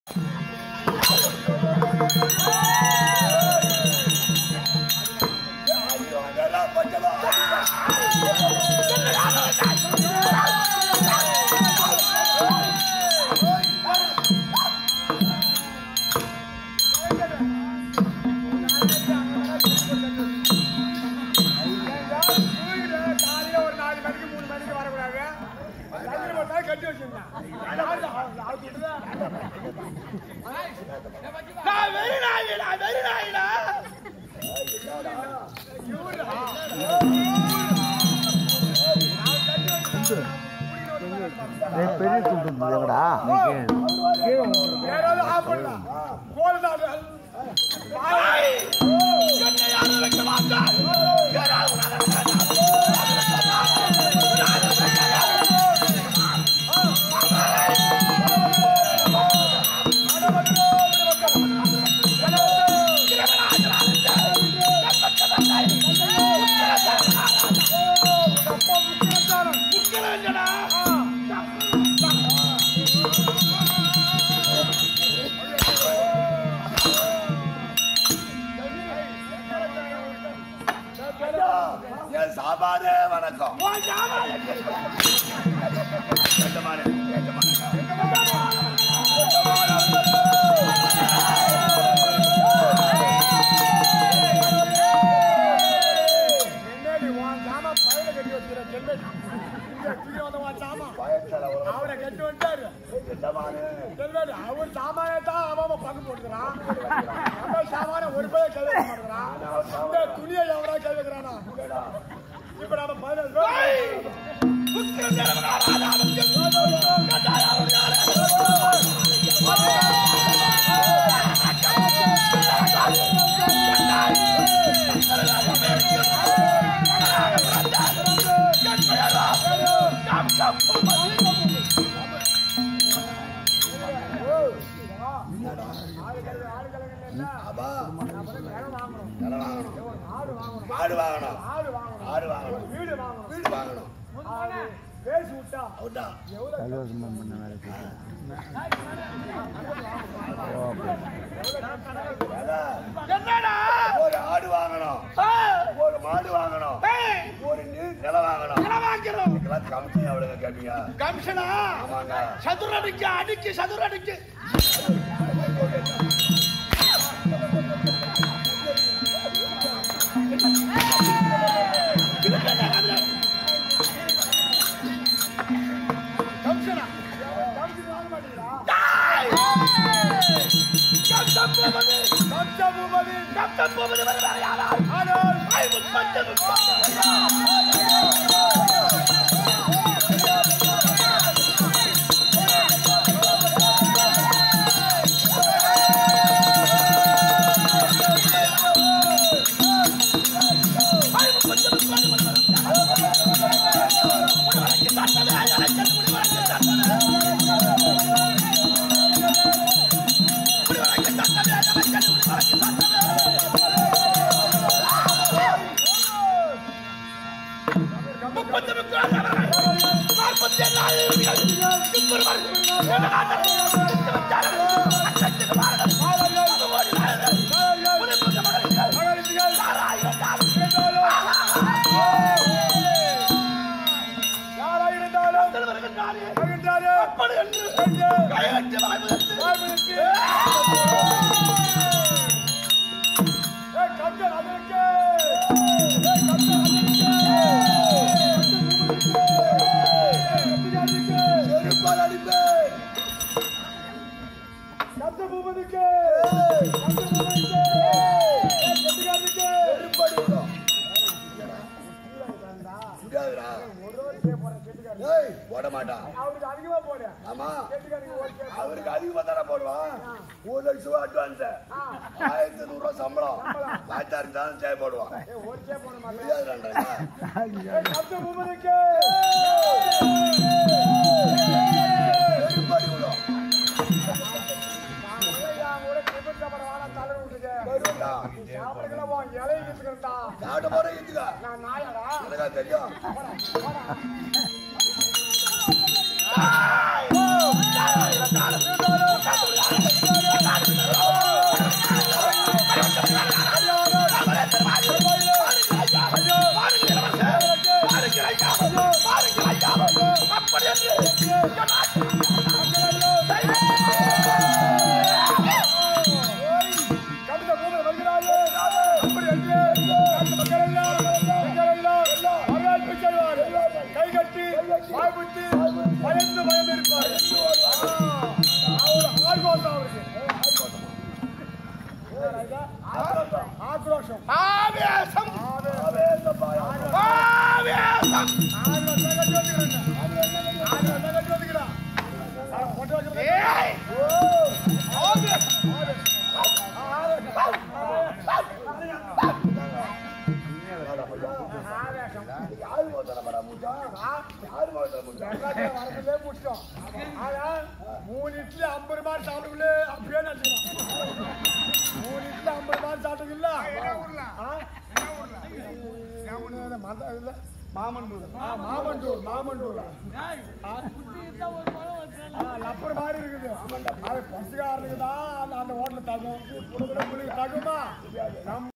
காலையில ஒரு நாலு மணிக்கு மூணு மணிக்கு வரக்கூடாது சந்திரன் ஒரு நாள் கட்டி வச்சிருந்தேன் நான் வெறி நாயிடா வெறி நாயிடா பெரிய கூட்டம் எங்கடா யாராவது ஆஃப் பண்ணலாம் கோல்டாடு என்னை யாரும் வைக்க மாட்டார் யாராவது ஒரு ஆளை வேண்டாம். முக்கியம் இல்லடா. என் சாப்பாடு வணக்கம் உன் ஜாமான் எங்க இருக்கு? எஜமானே, எஜமானே. என்னடி உன் சாமா பயில கட்டி வச்சுக்கிற செல்வன் இங்க கீழே வந்த உன் சாமா பயத்துல ஒரு அவரை கட்டி வந்துட்டாரு எஜமானே. செல்வன் அவர் சாமானே தான் அவன் அவன் பங்கு போட்டுக்கிறான் நம்ம சாமான ஒரு பேர் கை வைக்க மாட்டேங்கிறான் இந்த துணியை எவரா கை வைக்கிறானா இப்ப நம்ம பதினேழு பேர் முக்கியம் இல்லடா. ராஜா, முக்கியம். கட்டாயம் யாரு? அப்பா, நிலம் வாங்கணும். மாடு வாங்கணும் ஆடு வாங்கணும் ஆடு வாங்கணும் வீடு வாங்கணும் வீடு வாங்கணும் ஆடு பேசி விட்டா அவுட்டா கலவசமா பண்ண வேலை செய்யலாம். என்னடா ஒரு ஆடு வாங்கணும் ஆ, ஒரு மாடு வாங்கணும் ஏய், ஒரு நீ- நிலம் வாங்கணும் என்ன வாங்கிறோம் இதெல்லாம் கமிஷன் எவ்வளவு கேட்டீங்க கமிஷனா ஆமாங்க சதுரடிக்கு அடிக்கு சதுரடிக்கு கமிஷனா கமிஷன் வாங்க மாட்டீங்களா கம்சம் போவது கமிஷன் பூபதி கம்சம் போவது வேறு வேறு யாரால் ஆடு ஐந்து பத்து முப்பது முப்பத்தி முப்பது நாற்பத்தி நாலு யாரா இருந்தாலும் வருகின்றாரே. வாழ்வதற்கு. ஏய், கமிஷன் அதற்கு. ஏய், கமிஷன் அதற்கு. செருப்பால் அடிப்பேன். கமிஷன் பூபதிக்கு. கமிஷன் பூபதிக்கு. ஏய், கெட்டிக்காரனுக்கு. செருப்படி விடும். முடியாதுடா. ஏய், போட மாட்டான் அவருக்கு அதிகமா போடு ஆமா கெட்டிக்காரனுக்கு ஓகே அவருக்கு அதிகமா தானே போடுவான் ஒரு லட்சம் ரூபா அட்வான்ஸ் ஆயிரத்தி நூறு ரூபா சம்பளம் லாட்டா இருந்தாலும் சேவை போடுவான் ஏய், ஒரு சே போட மாட்டேன் முடியாதுடா ஏய், கமிஷன் பூபதிக்கு. செருப்படி விடும் ஐயா, கூட டிஃபன் சாப்பாடு வாடா, தலை விட்டுட்டு. வருவான்டா. சாப்பிடுறதுல உன் இலையை வித்துக்கிறேன்டா. சாப்பிட போற இதுக்கா நான் நாயாடா எனக்கா தெரியும் ஆ ஆக்ரோஷம் அவருக்கு ஆக்ரோஷம் ஆக்ரோஷம் ஆவேசம் ஆவேசம் ஆவேசப்பாயா. ஆவேசம் ஆக்ரோஷம் கட்டி வந்துக்கிறேன் ஆக்ரோஷம் கட்டி வந்துக்கிறான் பொட்டு வைக்கிறேன் ஏய் ஆவேசம் யாரு மோதிரம் படா மூச்சா? யாரு மோதிரம் மூச்சா? எல்லாத்தையும் வரதுலயே முடிச்சிட்டோம். ஆனா, மூணு இட்லி ஐம்பது ரூபாய் சாப்பிடுங்களே அப்படியே நினைச்சுக்கலாம் மூணு இட்லி ஐம்பது ரூபாய் சாப்பிட்டுங்களா மத இல்ல மாமண்டூர் ஆ மாமண்டூர் மாமண்டூர் ஆ, லப்பர் மாதிரி இருக்குது அது பசுகாரனுக்கு தான் அந்த- அந்த ஹோட்டல் தகும் உங்களுக்கு தகுமா நம்ம